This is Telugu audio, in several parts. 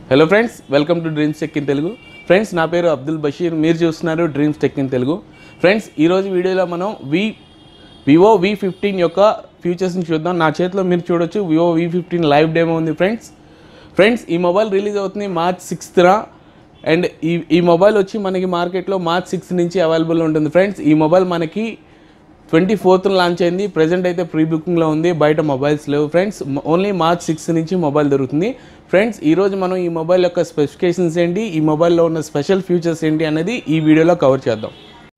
Hello friends welcome to Dreams Tech in Telugu friends నా పేరు అబ్దుల్ బషీర్ మీరు చూస్తున్నారు Dreams Tech in Telugu friends ఈరోజు వీడియోలో మనం వి వివో వి ఫిఫ్టీన్ యొక్క ఫీచర్స్ని చూద్దాం నా చేతిలో మీరు చూడొచ్చు Vivo V fifteen live demo ఉంది ఫ్రెండ్స్ ఫ్రెండ్స్ ఈ మొబైల్ రిలీజ్ అవుతుంది మార్చ్ సిక్స్త్న అండ్ ఈ ఈ మొబైల్ వచ్చి మనకి మార్కెట్లో మార్చ్ సిక్స్త్ నుంచి అవైలబుల్ ఉంటుంది ఫ్రెండ్స్ ఈ మొబైల్ మనకి ట్వంటీ ఫోర్త్ లాంచ్ అయింది ప్రజెంట్ అయితే ప్రీ బుకింగ్లో ఉంది బయట మొబైల్స్ లేవు ఫ్రెండ్స్ ఓన్లీ మార్చ్ సిక్స్త్ నుంచి మొబైల్ దొరుకుతుంది ఫ్రెండ్స్ ఈరోజు మనం ఈ మొబైల్ యొక్క స్పెసిఫికేషన్స్ ఏంటి ఈ మొబైల్లో ఉన్న స్పెషల్ ఫీచర్స్ ఏంటి అనేది ఈ వీడియోలో కవర్ చేద్దాం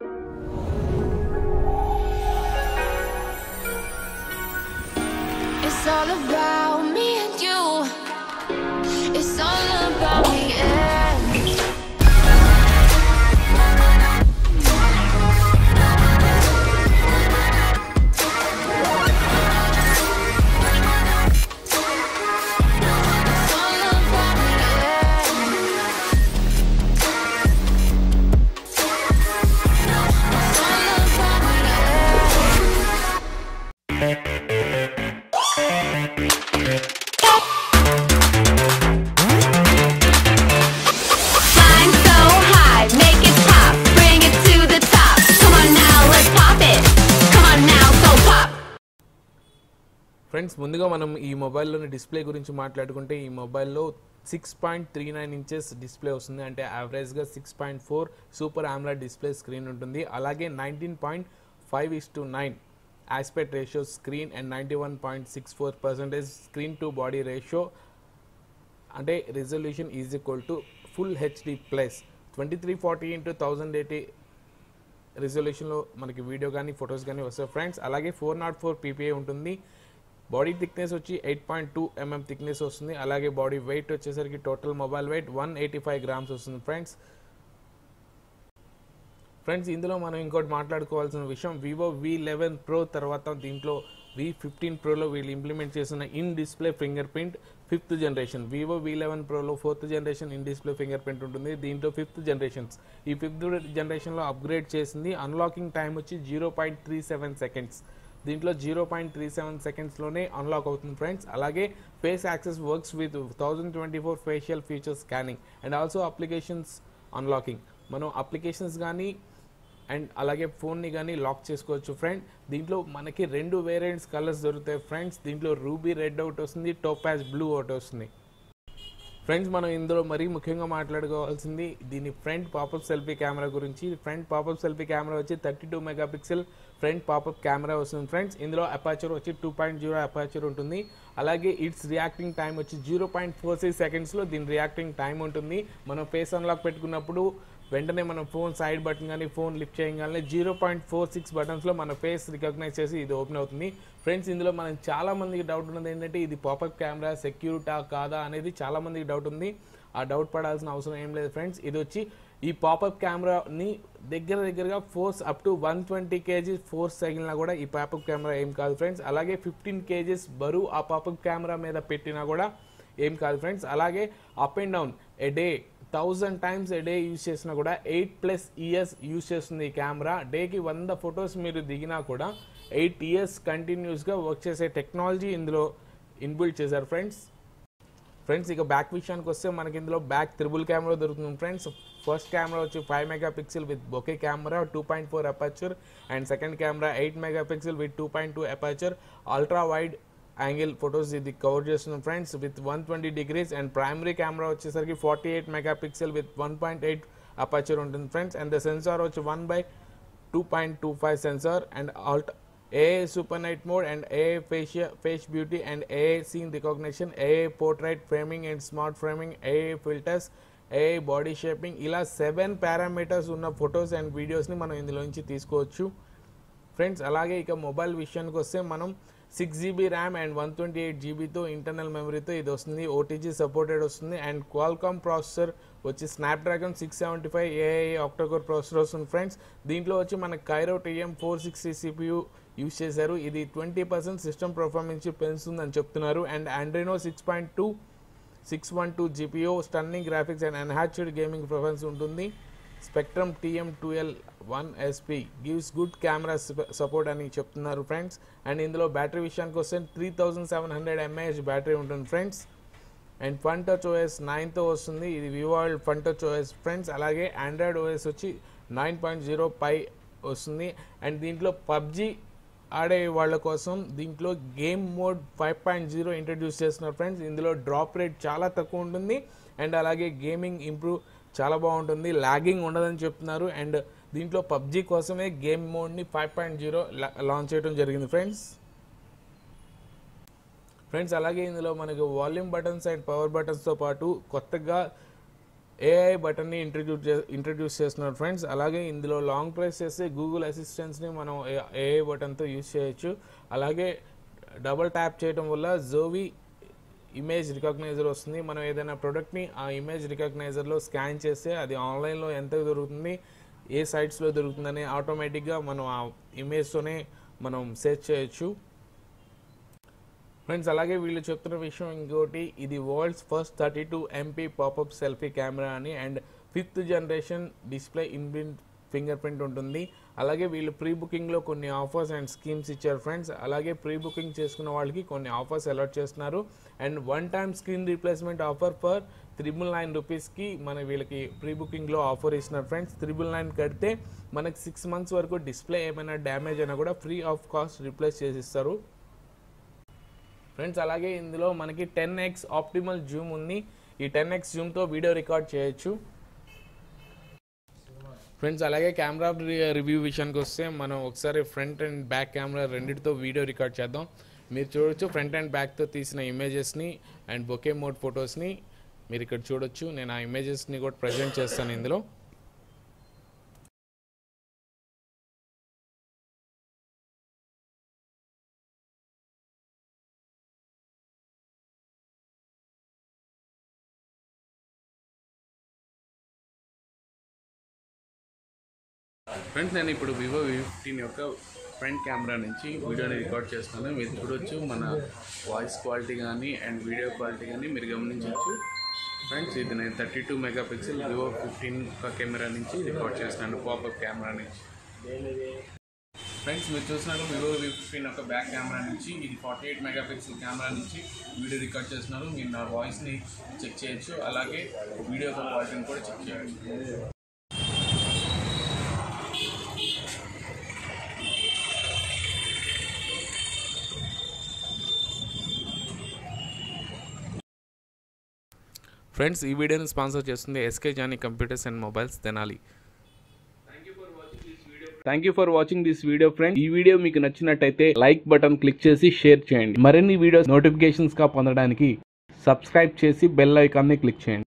It's all about me and you. It's all about me and you. It's all about me and you. It's all about me and you. Climb so high, make it pop, bring it to the top. Come on now, let's pop it. Come on now, so pop. Friends ముందుగా మనం ఈ మొబైల్లోని డిస్ప్లే గురించి మాట్లాడుకుంటే ఈ మొబైల్లో six point three nine inches display వస్తుంది అంటే యావరేజ్గా six point four super AMOLED display screen ఉంటుంది అలాగే nineteen point five is to nine aspect ratio screen and ninety one point six four percentage screen to body ratio అంటే resolution is equal to full HD plus twenty three forty into thousand eighty రిజల్యూషన్లో మనకి వీడియో కానీ ఫొటోస్ కానీ వస్తాయి ఫ్రెండ్స్ అలాగే ఫోర్ నాట్ ఫోర్ పీపీఐ ఉంటుంది బాడీ థిక్నెస్ వచ్చి eight point two MM thickness వస్తుంది అలాగే బాడీ వెయిట్ వచ్చేసరికి total mobile weight one eighty five grams వస్తుంది ఫ్రెండ్స్ ఫ్రెండ్స్ ఇందులో మనం ఇంకోటి మాట్లాడుకోవాల్సిన విషయం వివో వి లెవెన్ ప్రో తర్వాత దీంట్లో వి ఫిఫ్టీన్ ప్రోలో వీళ్ళు ఇంప్లిమెంట్ చేసిన in display fingerprint fifth generation Vivo V eleven ప్రోలో fourth generation in display fingerprint ఉంటుంది దీంట్లో ఫిఫ్త్ జనరేషన్స్ ఈ ఫిఫ్త్ జనరేషన్లో అప్గ్రేడ్ చేసింది అన్లాకింగ్ టైం వచ్చి zero point three seven seconds దీంట్లో జీరో పాయింట్ త్రీ సెవెన్ సెకండ్స్లోనే అన్లాక్ అవుతుంది ఫ్రెండ్స్ అలాగే face access works with thousand twenty four facial feature scanning and also applications unlocking మనం అప్లికేషన్స్ కానీ అండ్ అలాగే ఫోన్ని కానీ లాక్ చేసుకోవచ్చు ఫ్రెండ్ దీంట్లో మనకి రెండు వేరియంట్స్ కలర్స్ దొరుకుతాయి ఫ్రెండ్స్ దీంట్లో రూబీ రెడ్ ఒకటి వస్తుంది టోపాజ్ బ్లూ ఒకటి వస్తుంది ఫ్రెండ్స్ మనం ఇందులో మరీ ముఖ్యంగా మాట్లాడుకోవాల్సింది దీని ఫ్రంట్ పాపప్ సెల్ఫీ కెమెరా గురించి ఫ్రంట్ పాపప్ సెల్ఫీ కెమెరా వచ్చి thirty two megapixel front popup camera వస్తుంది ఫ్రెండ్స్ ఇందులో అపాచర్ వచ్చి టూ పాయింట్ జీరో అపాచర్ ఉంటుంది అలాగే ఇట్స్ రియాక్టింగ్ టైం వచ్చి జీరో పాయింట్ ఫోర్ సిక్స్ సెకండ్స్లో దీని రియాక్టింగ్ టైం ఉంటుంది మనం ఫేస్ అన్లాక్ పెట్టుకున్నప్పుడు వెంటనే మనం ఫోన్ సైడ్ బటన్ కానీ ఫోన్ లిఫ్ట్ చేయగానే జీరో పాయింట్ ఫోర్ సిక్స్ బటన్స్లో మన ఫేస్ రికగ్నైజ్ చేసి ఇది ఓపెన్ అవుతుంది ఫ్రెండ్స్ ఇందులో మనం చాలా మందికి డౌట్ ఉన్నది ఏంటంటే ఇది పాపప్ కెమెరా సెక్యూరిటా కాదా అనేది చాలా మందికి డౌట్ ఉంది ఆ డౌట్ పడాల్సిన అవసరం ఏం లేదు ఫ్రెండ్స్ ఇది వచ్చి ఈ పాపప్ కెమెరాని దగ్గర దగ్గరగా force up to one twenty kgs force తగిలినా కూడా ఈ పాపప్ కెమెరా ఏం కాదు ఫ్రెండ్స్ అలాగే ఫిఫ్టీన్ కేజీస్ బరువు ఆ పాపప్ కెమెరా మీద పెట్టినా కూడా ఏం కాదు ఫ్రెండ్స్ అలాగే up and down a day thousand times a day use చేసినా కూడా ఎయిట్ ప్లస్ ఇయర్స్ యూస్ చేస్తుంది ఈ కెమెరా డేకి వంద ఫొటోస్ మీరు దిగినా కూడా ఎయిట్ ఇయర్స్ కంటిన్యూస్గా వర్క్ చేసే టెక్నాలజీ ఇందులో ఇన్బిల్డ్ చేశారు ఫ్రెండ్స్ ఫ్రెండ్స్ ఇక బ్యాక్ విషయానికి వస్తే మనకి ఇందులో బ్యాక్ త్రిబుల్ కెమెరా దొరుకుతుంది ఫ్రెండ్స్ ఫస్ట్ కెమెరా వచ్చి five megapixel with bokeh camera two point four aperture and second camera eight megapixel with two point two aperture ultra wide angle photos ఇది కవర్ చేస్తున్నాం friends with one twenty degrees and primary camera వచ్చేసరికి forty eight megapixel with one point eight aperture ఉంటుంది ఫ్రెండ్స్ అండ్ ద సెన్సార్ వచ్చి one by two point two five sensor and alt a super night mode and a facial face beauty and a scene recognition a portrait framing and smart framing a filters a body shaping ఇలా సెవెన్ పారామీటర్స్ ఉన్న ఫొటోస్ అండ్ వీడియోస్ని మనం ఇందులో నుంచి తీసుకోవచ్చు ఫ్రెండ్స్ అలాగే ఇక మొబైల్ విషయానికి వస్తే మనం six GB RAM and one twenty eight జీబీతో ఇంటర్నల్ మెమరీతో ఇది వస్తుంది ఓటీజీ సపోర్టెడ్ వస్తుంది అండ్ క్వాల్కామ్ ప్రాసెసర్ వచ్చి Snapdragon six seventy five AI octa core processor వస్తుంది ఫ్రెండ్స్ దీంట్లో వచ్చి మన Kryo TM four sixty CPU use చేశారు ఇది ట్వంటీ పర్సెంట్ సిస్టమ్ పర్ఫార్మెన్స్ పెంచుతుందని చెప్తున్నారు and Adreno six point two six one two GPU stunning graphics and enhanced gaming performance ఉంటుంది spectrum TM twelve one SP gives good camera support అని చెప్తున్నారు ఫ్రెండ్స్ అండ్ ఇందులో బ్యాటరీ విషయానికి వస్తే three thousand seven hundred mAh battery ఉంటుంది friends and fun touch OS నైన్తో వస్తుంది ఇది Vivo fun touch OS friends అలాగే ఆండ్రాయిడ్ ఓఎస్ వచ్చి నైన్ పాయింట్ జీరో పై వస్తుంది అండ్ దీంట్లో పబ్జి ఆడే వాళ్ళ కోసం దీంట్లో game mode five point zero introduce చేస్తున్నారు ఫ్రెండ్స్ ఇందులో డ్రాప్ రేట్ చాలా తక్కువ ఉంటుంది అండ్ అలాగే గేమింగ్ ఇంప్రూవ్ చాలా బాగుంటుంది లాగింగ్ ఉండదని చెప్తున్నారు అండ్ దీంట్లో పబ్జి కోసమే గేమ్ మోడ్ని ఫైవ్ పాయింట్ జీరో లాంచ్ చేయడం జరిగింది ఫ్రెండ్స్ ఫ్రెండ్స్ అలాగే ఇందులో మనకు వాల్యూమ్ బటన్స్ అండ్ పవర్ బటన్స్తో పాటు కొత్తగా ఏఐ బటన్ని ఇంట్రడ్యూస్ చే ఇంట్రడ్యూస్ చేస్తున్నారు ఫ్రెండ్స్ అలాగే ఇందులో లాంగ్ ప్రెస్ చేస్తే గూగుల్ అసిస్టెంట్స్ని మనం ఏఐ బటన్తో యూస్ చేయొచ్చు అలాగే డబుల్ ట్యాప్ చేయడం వల్ల జోవి ఇమేజ్ రికగ్నైజర్ వస్తుంది మనం ఏదైనా ప్రోడక్ట్ని ఆ ఇమేజ్ రికగ్నైజర్లో స్కాన్ చేస్తే అది ఆన్లైన్లో ఎంత దొరుకుతుంది ఏ సైట్స్లో దొరుకుతుందని ఆటోమేటిక్గా మనం ఆ ఇమేజ్తోనే మనం సెర్చ్ చేయొచ్చు ఫ్రెండ్స్ అలాగే వీళ్ళు చెప్తున్న విషయం ఇంకోటి ఇది world's first thirty two MP popup selfie camera అని and fifth generation display inbuilt fingerprint ఉంటుంది అలాగే వీళ్ళు ప్రీ బుకింగ్లో కొన్ని ఆఫర్స్ అండ్ స్కీమ్స్ ఇచ్చారు ఫ్రెండ్స్ అలాగే ప్రీ బుకింగ్ చేసుకున్న వాళ్ళకి కొన్ని ఆఫర్స్ అలాట్ చేస్తున్నారు and one time screen replacement offer for triple nine రూపీస్కి మన వీళ్ళకి ప్రీ బుకింగ్లో ఆఫర్ ఇస్తున్నారు ఫ్రెండ్స్ త్రిబుల్ నైన్ కడితే మనకి సిక్స్ మంత్స్ వరకు డిస్ప్లే ఏమైనా డ్యామేజ్ అయినా కూడా ఫ్రీ ఆఫ్ కాస్ట్ రీప్లేస్ చేసిస్తారు ఫ్రెండ్స్ అలాగే ఇందులో మనకి టెన్ ఎక్స్ ఆప్టిమల్ జూమ్ ఉంది ఈ టెన్ ఎక్స్ జూమ్తో వీడియో రికార్డ్ చేయొచ్చు ఫ్రెండ్స్ అలాగే కెమెరా రివ్యూ విషయానికి వస్తే మనం ఒకసారి ఫ్రంట్ అండ్ బ్యాక్ కెమెరా రెండింటితో వీడియో రికార్డ్ చేద్దాం మీరు చూడొచ్చు ఫ్రంట్ అండ్ బ్యాక్తో తీసిన ఇమేజెస్ని అండ్ బొకే మోడ్ ఫొటోస్ని మీరు ఇక్కడ చూడొచ్చు నేను ఆ ఇమేజెస్ని కూడా ప్రజెంట్ చేస్తాను ఇందులో ఫ్రెండ్స్ నేను ఇప్పుడు వివో వి ఫిఫ్టీన్ యొక్క ఫ్రంట్ కెమెరా నుంచి వీడియోని రికార్డ్ చేస్తున్నాను మీరు చూడొచ్చు మన వాయిస్ క్వాలిటీ కానీ అండ్ వీడియో క్వాలిటీ కానీ మీరు గమనించవచ్చు ఫ్రెండ్స్ ఇది నేను thirty two megapixel Vivo fifteen యొక్క కెమెరా నుంచి రికార్డ్ చేస్తున్నాను పాపప్ కెమెరా నుంచి ఫ్రెండ్స్ మీరు చూస్తున్నారు వివో వి ఫిఫ్టీన్ యొక్క బ్యాక్ కెమెరా నుంచి ఇది forty eight megapixel camera నుంచి వీడియో రికార్డ్ చేస్తున్నారు మీరు నా వాయిస్ని చెక్ చేయొచ్చు అలాగే వీడియో క్వాలిటీని కూడా చెక్ చేయొచ్చు ఫ్రెండ్స్ ఈ వీడియోని స్పాన్సర్ చేస్తుంది SK Johnny computers and mobiles Tenali thank you for watching this video friend ఈ వీడియో మీకు నచ్చినట్టయితే లైక్ బటన్ క్లిక్ చేసి షేర్ చేయండి మరిన్ని వీడియోస్ నోటిఫికేషన్స్ గా పొందడానికి సబ్స్క్రైబ్ చేసి బెల్ ఐకాన్ని క్లిక్ చేయండి